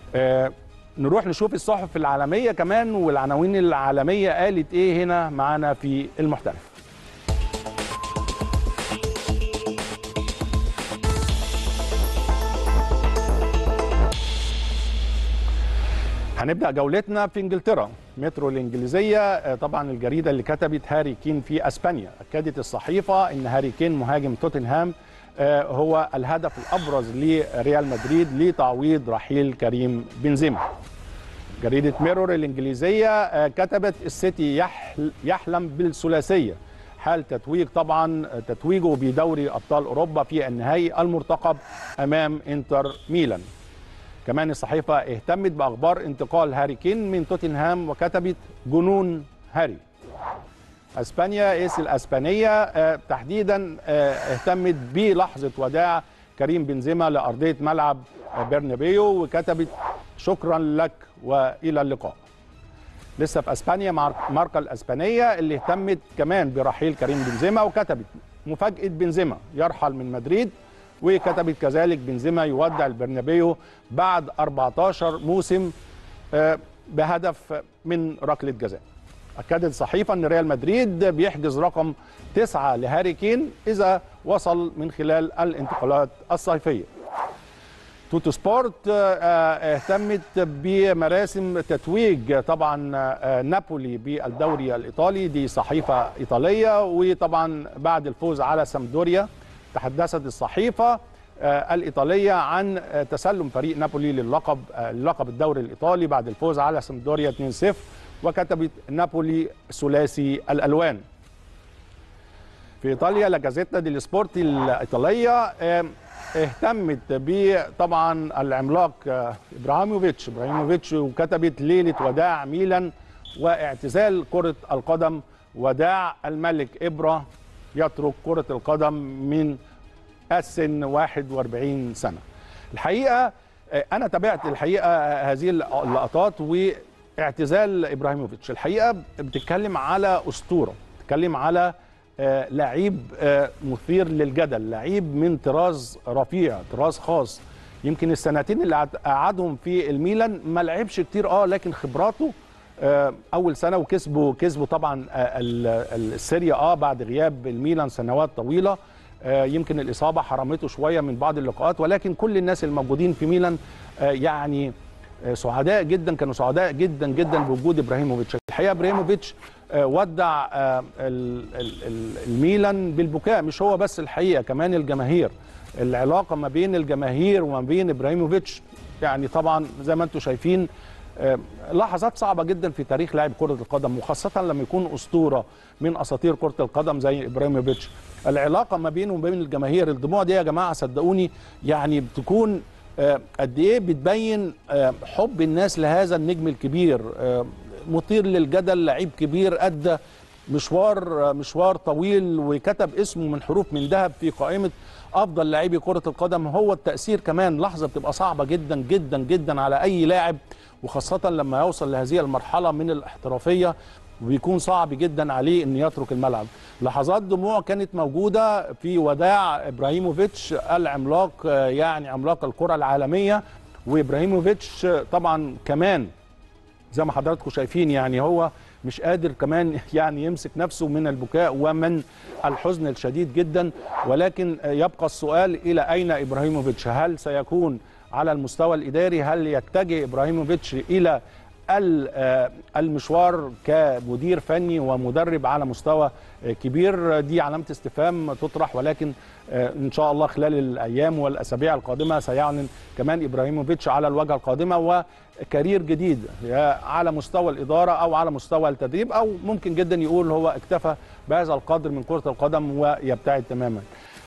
آه نروح نشوف الصحف العالميه كمان والعناوين العالميه قالت ايه هنا معانا في المحترف هنبدا جولتنا في انجلترا مترو الانجليزيه طبعا الجريده اللي كتبت هاري كين في اسبانيا اكدت الصحيفه ان هاري كين مهاجم توتنهام هو الهدف الابرز لريال مدريد لتعويض رحيل كريم بنزيما جريده ميرور الانجليزيه كتبت السيتي يحلم بالثلاثيه حال تتويج طبعا تتويجه بدوري ابطال اوروبا في النهائي المرتقب امام انتر ميلان كمان الصحيفة اهتمت بأخبار انتقال هاري كين من توتنهام وكتبت جنون هاري اسبانيا اس الاسبانيه اه تحديدا اه اهتمت بلحظه وداع كريم بنزيما لارضيه ملعب برنابيو وكتبت شكرا لك والى اللقاء لسه في اسبانيا ماركا الاسبانيه اللي اهتمت كمان برحيل كريم بنزيما وكتبت مفاجاه بنزيما يرحل من مدريد وكتبت كذلك بنزيما يودع البرنابيو بعد 14 موسم بهدف من ركله جزاء اكدت الصحيفه ان ريال مدريد بيحجز رقم تسعة لهاري كين اذا وصل من خلال الانتقالات الصيفيه توتو سبورت اهتمت بمراسم تتويج طبعا نابولي بالدوري الايطالي دي صحيفه ايطاليه وطبعا بعد الفوز على سامدوريا تحدثت الصحيفه الايطاليه عن تسلم فريق نابولي للقب لقب الدوري الايطالي بعد الفوز على سامدوريا 2-0 وكتبت نابولي ثلاثي الالوان في ايطاليا لا جازيتا دي سبورت الايطاليه اهتمت بطبعا العملاق ابراهيموفيتش ابراهيموفيتش وكتبت ليله وداع ميلان واعتزال كره القدم وداع الملك ابره يترك كره القدم من السن 41 سنه الحقيقه انا تابعت الحقيقه هذه اللقطات واعتزال ابراهيموفيتش الحقيقه بتتكلم على اسطوره بتتكلم على لعيب مثير للجدل لعيب من طراز رفيع طراز خاص يمكن السنتين اللي قعدهم في الميلان ما لعبش كتير اه لكن خبراته اول سنه وكسبوا كسبوا طبعا السيريا اه بعد غياب الميلان سنوات طويله يمكن الاصابه حرمته شويه من بعض اللقاءات ولكن كل الناس الموجودين في ميلان يعني سعداء جدا كانوا سعداء جدا جدا بوجود ابراهيموفيتش الحقيقه ابراهيموفيتش ودع الميلان بالبكاء مش هو بس الحقيقه كمان الجماهير العلاقه ما بين الجماهير وما بين ابراهيموفيتش يعني طبعا زي ما انتم شايفين لحظات صعبه جدا في تاريخ لاعب كره القدم وخاصه لما يكون اسطوره من اساطير كره القدم زي ابراهيموفيتش العلاقه ما بينه وبين الجماهير الدموع دي يا جماعه صدقوني يعني بتكون قد ايه بتبين حب الناس لهذا النجم الكبير مثير للجدل لعيب كبير ادى مشوار مشوار طويل وكتب اسمه من حروف من ذهب في قائمه افضل لاعبي كره القدم هو التاثير كمان لحظه بتبقى صعبه جدا جدا جدا على اي لاعب وخاصه لما يوصل لهذه المرحله من الاحترافيه وبيكون صعب جدا عليه ان يترك الملعب لحظات دموع كانت موجوده في وداع ابراهيموفيتش العملاق يعني عملاق الكره العالميه وابراهيموفيتش طبعا كمان زي ما حضراتكم شايفين يعني هو مش قادر كمان يعني يمسك نفسه من البكاء ومن الحزن الشديد جدا ولكن يبقى السؤال الى اين ابراهيموفيتش هل سيكون على المستوى الاداري هل يتجه ابراهيموفيتش الى المشوار كمدير فني ومدرب على مستوى كبير دي علامه استفهام تطرح ولكن ان شاء الله خلال الايام والاسابيع القادمه سيعلن كمان ابراهيموفيتش على الواجهه القادمه وكارير جديد على مستوى الاداره او على مستوى التدريب او ممكن جدا يقول هو اكتفى بهذا القدر من كره القدم ويبتعد تماما